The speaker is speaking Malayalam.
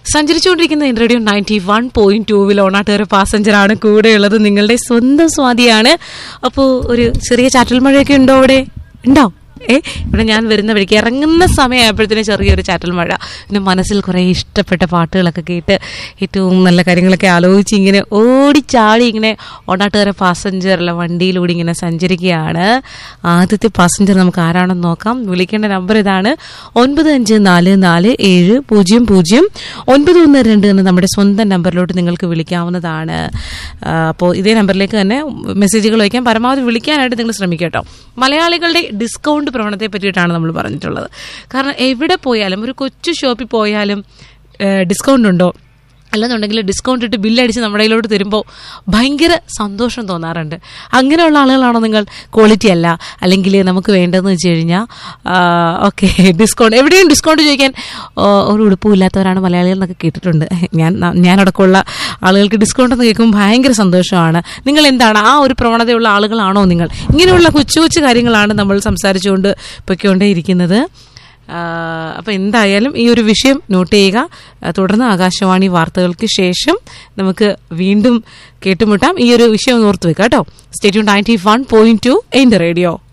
സഞ്ചരിച്ചുകൊണ്ടിരിക്കുന്ന റേഡിയോ നയൻറ്റി വൺ പോയിന്റ് ടൂവിൽ ഓണാട്ടുകാര പാസഞ്ചറാണ് കൂടെയുള്ളത് നിങ്ങളുടെ സ്വന്തം സ്വാതിയാണ് അപ്പോൾ ഒരു ചെറിയ ചാറ്റൽ മഴയൊക്കെ ഉണ്ടോ അവിടെ ഉണ്ടോ ഏ ഇവിടെ ഞാൻ വരുന്ന വഴിക്ക് ഇറങ്ങുന്ന സമയമായപ്പോഴത്തേനും ചെറിയൊരു ചാറ്റൽ മഴ പിന്നെ മനസ്സിൽ കുറേ ഇഷ്ടപ്പെട്ട പാട്ടുകളൊക്കെ കേട്ട് ഏറ്റവും നല്ല കാര്യങ്ങളൊക്കെ ആലോചിച്ച് ഇങ്ങനെ ഓടിച്ചാടി ഇങ്ങനെ ഓണാട്ടുകാര പാസഞ്ചറിലെ വണ്ടിയിലൂടെ ഇങ്ങനെ സഞ്ചരിക്കുകയാണ് ആദ്യത്തെ പാസഞ്ചർ നമുക്ക് ആരാണെന്ന് നോക്കാം വിളിക്കേണ്ട നമ്പർ ഇതാണ് ഒൻപത് അഞ്ച് നാല് നാല് ഏഴ് പൂജ്യം പൂജ്യം ഒൻപത് ഒന്ന് രണ്ട് എന്ന നമ്മുടെ സ്വന്തം നമ്പറിലോട്ട് നിങ്ങൾക്ക് വിളിക്കാവുന്നതാണ് അപ്പോൾ ഇതേ നമ്പറിലേക്ക് തന്നെ മെസ്സേജുകൾ വയ്ക്കാൻ പരമാവധി വിളിക്കാനായിട്ട് നിങ്ങൾ ശ്രമിക്കുക കേട്ടോ മലയാളികളുടെ ഡിസ്കൗണ്ട് പ്രവണതയെ പറ്റിയിട്ടാണ് നമ്മൾ പറഞ്ഞിട്ടുള്ളത് കാരണം എവിടെ പോയാലും ഒരു കൊച്ചു ഷോപ്പിൽ പോയാലും ഡിസ്കൗണ്ട് ഉണ്ടോ അല്ലെന്നുണ്ടെങ്കിൽ ഡിസ്കൗണ്ട് ഇട്ട് ബില്ലടിച്ച് നമ്മുടെ കയ്യിലോട്ട് തരുമ്പോൾ ഭയങ്കര സന്തോഷം തോന്നാറുണ്ട് അങ്ങനെയുള്ള ആളുകളാണോ നിങ്ങൾ ക്വാളിറ്റി അല്ല അല്ലെങ്കിൽ നമുക്ക് വേണ്ടതെന്ന് വെച്ച് കഴിഞ്ഞാൽ ഓക്കെ ഡിസ്കൗണ്ട് എവിടെയും ഡിസ്കൗണ്ട് ചോദിക്കാൻ ആ, ഒരു ഉടുപ്പും ഇല്ലാത്തവരാണ് മലയാളികൾ എന്നൊക്കെ കേട്ടിട്ടുണ്ട് ഞാൻ ഞാനടക്കമുള്ള ആളുകൾക്ക് ഡിസ്കൗണ്ട് എന്ന് കേൾക്കുമ്പോൾ ഭയങ്കര സന്തോഷമാണ് നിങ്ങൾ എന്താണ് ആ ഒരു പ്രവണതയുള്ള ആളുകളാണോ നിങ്ങൾ ഇങ്ങനെയുള്ള കൊച്ചു കൊച്ചു കാര്യങ്ങളാണ് നമ്മൾ സംസാരിച്ചുകൊണ്ട് പൊയ്ക്കൊണ്ടേയിരിക്കുന്നത് അപ്പോൾ എന്തായാലും ഈ ഒരു വിഷയം നോട്ട് ചെയ്യുക ആ, തുടർന്ന് ആകാശവാണി വാർത്തകൾക്ക് ശേഷം നമുക്ക് വീണ്ടും കേട്ടുമുട്ടാം ഈ ഒരു വിഷയം ഒന്ന് ഓർത്ത് വെക്കാം കേട്ടോ stay tuned ninety one point two in the radio